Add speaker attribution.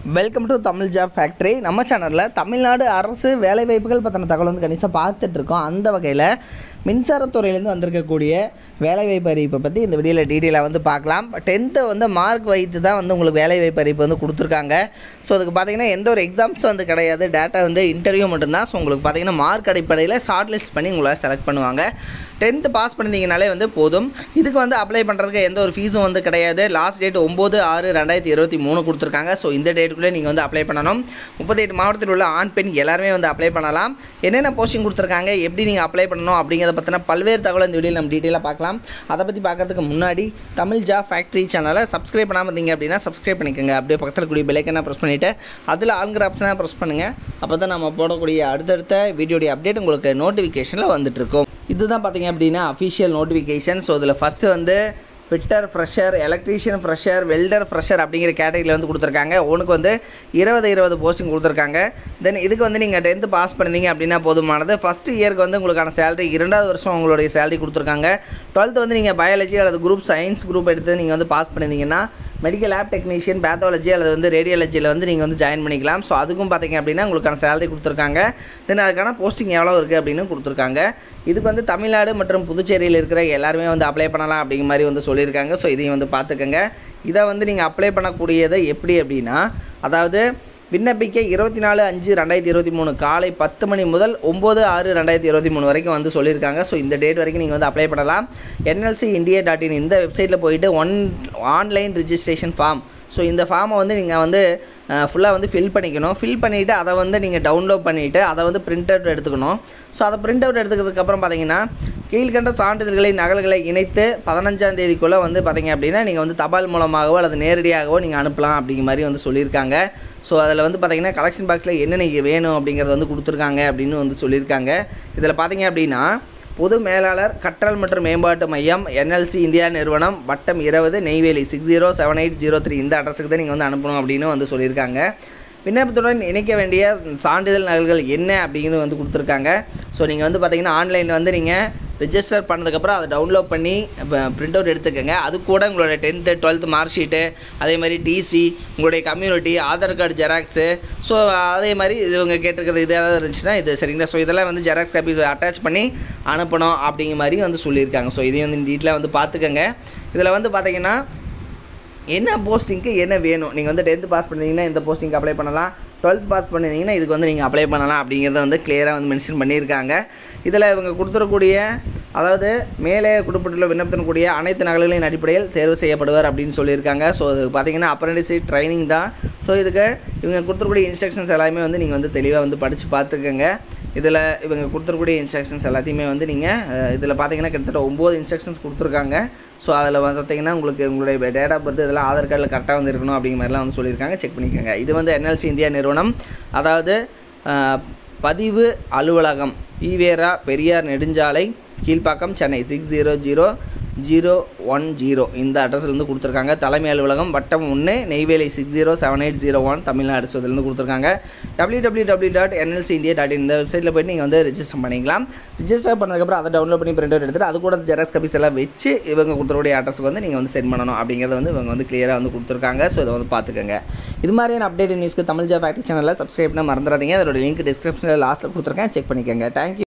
Speaker 1: welcome to Tamil job factory நம்ம சேனலில் தமிழ்நாடு அரசு வேலைவாய்ப்புகள் பற்றின தகவல் வந்து கணிசம் பார்த்துட்டு இருக்கோம் அந்த வகையில் மின்சாரத்துறையிலேருந்து வந்திருக்கக்கூடிய வேலைவாய்ப்பு அறிவிப்பை பற்றி இந்த வீடியோவில் டீட்டெயிலாக வந்து பார்க்கலாம் டென்த்தை வந்து மார்க் வைத்து தான் வந்து உங்களுக்கு வேலைவாய்ப்பு அறிவிப்பு வந்து கொடுத்துருக்காங்க ஸோ அதுக்கு பார்த்தீங்கன்னா எந்த ஒரு எக்ஸாம்ஸ் வந்து கிடையாது டேட்டா வந்து இன்டர்வியூ மட்டும்தான் ஸோ உங்களுக்கு பார்த்தீங்கன்னா மார்க் அடிப்படையில் ஷார்ட் லிஸ்ட் பண்ணி உங்களை செலக்ட் பண்ணுவாங்க டென்த்து பாஸ் பண்ணியிருந்தீங்கனாலே வந்து போதும் இதுக்கு வந்து அப்ளை பண்ணுறதுக்கு எந்த ஒரு ஃபீஸும் வந்து கிடையாது லாஸ்ட் டேட் ஒம்பது ஆறு ரெண்டாயிரத்தி இருபத்தி மூணு கொடுத்துருக்காங்க ஸோ இந்த டேட்டுக்குள்ளே நீங்கள் வந்து அப்ளை பண்ணணும் முப்பத்தெட்டு மாவட்டத்தில் உள்ள ஆண் பெண் எல்லாருமே வந்து அப்ளை பண்ணலாம் என்னென்ன போஸ்டிங் கொடுத்துருக்காங்க எப்படி நீங்கள் அப்ளை பண்ணணும் அப்படிங்கிறத பற்றின பல்வேறு தகவல் இந்த வீடியோவில் நம்ம டீட்டெயிலாக பார்க்கலாம் அதை பற்றி பார்க்கறதுக்கு முன்னாடி தமிழ் ஜாப் ஃபேக்ட்ரி சேனலை சப்ஸ்கிரைப் பண்ணாமல் இருந்தீங்க அப்படின்னா சப்ஸ்கிரைப் பண்ணிக்கோங்க அப்படியே பக்கத்தில் கூடிய பெலைக்கனை ப்ரெஸ் பண்ணிவிட்டு அதில் ஆளுங்கிற ஆப்ஷனை ப்ரெஸ் பண்ணுங்கள் அப்போ தான் நம்ம போடக்கூடிய அடுத்தடுத்த வீடியோடைய அப்டேட் உங்களுக்கு நோட்டிஃபிகேஷனில் வந்துட்டு இருக்கும் இதுதான் பார்த்தீங்க அப்படின்னா அஃபிஷியல் நோட்டிஃபிகேஷன் ஸோ இதில் ஃபஸ்ட்டு வந்து fitter fresher electrician fresher welder fresher அப்படிங்கிற கேட்டகரியில் வந்து கொடுத்துருக்காங்க உனக்கு வந்து இருபது இருபது போஸ்டிங் கொடுத்துருக்காங்க தென் இதுக்கு வந்து நீங்கள் டென்த்து பாஸ் பண்ணீங்க அப்படின்னா போதுமானது ஃபஸ்ட் இயருக்கு வந்து உங்களுக்கான சேலரி இரண்டாவது வருஷம் உங்களுடைய சேலரி கொடுத்துருக்காங்க டுவெல்த்து வந்து நீங்கள் பயாலஜி அல்லது குரூப் சயின்ஸ் குரூப் எடுத்து நீங்கள் வந்து பாஸ் பண்ணியிருந்தீங்கன்னா மெடிக்கல் லேப் டெக்னீஷியன் பேத்தாலஜி அல்லது வந்து ரேடியாலஜியில் வந்து நீங்கள் வந்து ஜாயின் பண்ணிக்கலாம் ஸோ அதுக்கும் பார்த்தீங்க அப்படின்னா உங்களுக்கான சேலரி கொடுத்துருக்காங்க தென் அதுக்கான போஸ்டிங் எவ்வளோ இருக்குது அப்படின்னு கொடுத்துருக்காங்க இதுக்கு வந்து தமிழ்நாடு மற்றும் புதுச்சேரியில் இருக்கிற எல்லாருமே வந்து அப்ளை பண்ணலாம் அப்படிங்கிற மாதிரி வந்து சொல்லியிருக்காங்க ஸோ இதையும் வந்து பார்த்துக்கோங்க இதை வந்து நீங்கள் அப்ளை பண்ணக்கூடியதை எப்படி அப்படின்னா அதாவது விண்ணப்பிக்க இருபத்தி நாலு அஞ்சு ரெண்டாயிரத்தி இருபத்தி மூணு காலை பத்து மணி முதல் ஒம்பது ஆறு ரெண்டாயிரத்தி இருபத்தி மூணு வரைக்கும் வந்து சொல்லியிருக்காங்க ஸோ இந்த டேட் வரைக்கும் நீங்கள் வந்து அப்ளை பண்ணலாம் என்எல்சி இந்தியா டாட் இன் இந்த வெப்சைட்டில் போயிட்டு one online registration form so இந்த ஃபார்மை வந்து நீங்கள் வந்து ஃபுல்லாக வந்து ஃபில் பண்ணிக்கணும் ஃபில் பண்ணிவிட்டு அதை வந்து நீங்கள் டவுன்லோட் பண்ணிவிட்டு அதை வந்து பிரிண்ட் அவுட் எடுத்துக்கணும் ஸோ அதை பிரிண்ட் அவுட் எடுத்துக்கிறதுக்கப்புறம் பார்த்தீங்கன்னா கீழ்கண்ட சான்றிதழ்களை நகல்களை இணைத்து பதினஞ்சாம் தேதிக்குள்ளே வந்து பார்த்தீங்க அப்படின்னா நீங்கள் வந்து தபால் மூலமாகவோ அல்லது நேரடியாகவோ நீங்கள் அனுப்பலாம் அப்படிங்கிற மாதிரி வந்து சொல்லியிருக்காங்க ஸோ அதில் வந்து பார்த்தீங்கன்னா கலெக்ஷன் பாக்ஸில் என்னென்ன வேணும் அப்படிங்கிறத வந்து கொடுத்துருக்காங்க அப்படின்னு வந்து சொல்லியிருக்காங்க இதில் பார்த்தீங்க அப்படின்னா பொது மேலாளர் கற்றல் மற்றும் மேம்பாட்டு மையம் என்எல்சி இந்தியா நிறுவனம் வட்டம் இருபது Neyveli six zero seven eight zero three இந்த அட்ரஸுக்கு தான் நீங்கள் வந்து அனுப்பணும் அப்படின்னு வந்து சொல்லியிருக்காங்க விண்ணப்பத்துடன் இணைக்க வேண்டிய சான்றிதழ் நகல்கள் என்ன அப்படிங்கிறது வந்து கொடுத்துருக்காங்க ஸோ நீங்கள் வந்து பார்த்தீங்கன்னா ஆன்லைனில் வந்து நீங்கள் ரிஜிஸ்டர் பண்ணதுக்கப்புறம் அதை டவுன்லோட் பண்ணி இப்போ பிரிண்ட் அவுட் எடுத்துக்கோங்க அது கூட உங்களோட டென்த்து டுவெல்த்து மார்க் ஷீட்டு அதே மாதிரி டிசி உங்களுடைய community Aadhaar card xerox so அதே மாதிரி இது இவங்க கேட்டிருக்கிறது இது ஏதாவது இருந்துச்சுன்னா இது சரிங்களா ஸோ இதெல்லாம் வந்து ஜெராக்ஸ் காப்பி அட்டாச் பண்ணி அனுப்பணும் அப்படிங்கிற மாதிரி வந்து சொல்லியிருக்காங்க ஸோ இதையும் வந்து டீட்டெயிலாக வந்து பார்த்துக்கோங்க இதில் வந்து பார்த்தீங்கன்னா என்ன போஸ்டிங்க்கு என்ன வேணும் நீங்கள் வந்து டென்த்து பாஸ் பண்ணிங்கன்னா இந்த போஸ்டிங்க்கு அப்ளை பண்ணலாம் டுவெல்த் பாஸ் பண்ணியிருந்தீங்கன்னா இதுக்கு வந்து நீங்கள் அப்ளை பண்ணலாம் அப்படிங்கிறத வந்து கிளியராக வந்து மென்ஷன் பண்ணியிருக்காங்க இதில் இவங்க கொடுத்துருக்கூடிய அதாவது மேலே குறிப்பிட்டுள்ள விண்ணப்பத்தினுடைய அனைத்து நகல்களின் அடிப்படையில் தேர்வு செய்யப்படுவார் அப்படின்னு சொல்லியிருக்காங்க ஸோ அது பார்த்தீங்கன்னா அப்ரண்டிஸ்ஷிப் ட்ரைனிங் தான் ஸோ இதுக்கு இவங்க கொடுத்துருக்கூடிய இன்ஸ்ட்ரக்ஷன்ஸ் எல்லாமே வந்து நீங்கள் வந்து தெளிவாக வந்து படித்து பார்த்துக்கோங்க இதில் இவங்க கொடுத்துருக்கூடிய இன்ஸ்ட்ரக்ஷன்ஸ் எல்லாத்தையுமே வந்து நீங்கள் இதில் பார்த்தீங்கன்னா கிட்டத்தட்ட ஒம்பது இன்ஸ்ட்ரக்ஷன்ஸ் கொடுத்துருக்காங்க ஸோ அதில் வந்து பார்த்தீங்கன்னா உங்களுக்கு உங்களுடைய டேட் ஆஃப் பர்த் இதெல்லாம் ஆதார் கார்டில் கரெக்டாக வந்து இருக்கணும் அப்படிங்கிற மாதிரிலாம் வந்து சொல்லியிருக்காங்க செக் பண்ணிக்கோங்க இது வந்து என்எல்சி இந்தியா நிறுவனம் அதாவது அஹ், பதிவு அலுவலகம் ஈவேரா பெரியார் நெடுஞ்சாலை Kilpauk Chennai six zero zero zero one zero இந்த அட்ரஸ்ல இருந்து கொடுத்துருக்காங்க தலைமை அலுவலகம் வட்டம் ஒன்று Neyveli six zero seven eight zero one Tamil Nadu so இதுலேருந்து கொடுத்துருக்காங்க W W W dot NLC India dot இந்த வெப்சைட்டில் போய்ட்டு நீங்கள் வந்து ரிஜிஸ்டர் பண்ணிக்கலாம் ரிஜிஸ்டர் பண்ணதுக்கப்புறம் அதை டவுன்லோட் பண்ணி பிரிண்ட் அவுட் எடுத்துட்டு அது கூட ஜெராக்ஸ் காப்பீஸ் எல்லாம் வச்சு இவங்க கொடுத்துருக்கூடிய அட்ரஸ்க்கு வந்து நீங்கள் வந்து சென்ட் பண்ணணும் அப்படிங்கிறத வந்து இவங்க வந்து கிளியராக வந்து கொடுத்துருக்காங்க ஸோ இதை வந்து பார்த்துக்கோங்க இது மாதிரியான அப்டேட் நியூஸ்க்கு தமிழ் ஜா ஃபேக்ட்ரி சேனலில் சப்ஸ்கிரைப் பண்ண மறந்துடாதீங்க அதோட லிங்க் டிஸ்கிரிப்ஷனில் லாஸ்ட்டில் கொடுத்துருக்கேன் செக் பண்ணிக்கோங்க தேங்க்யூ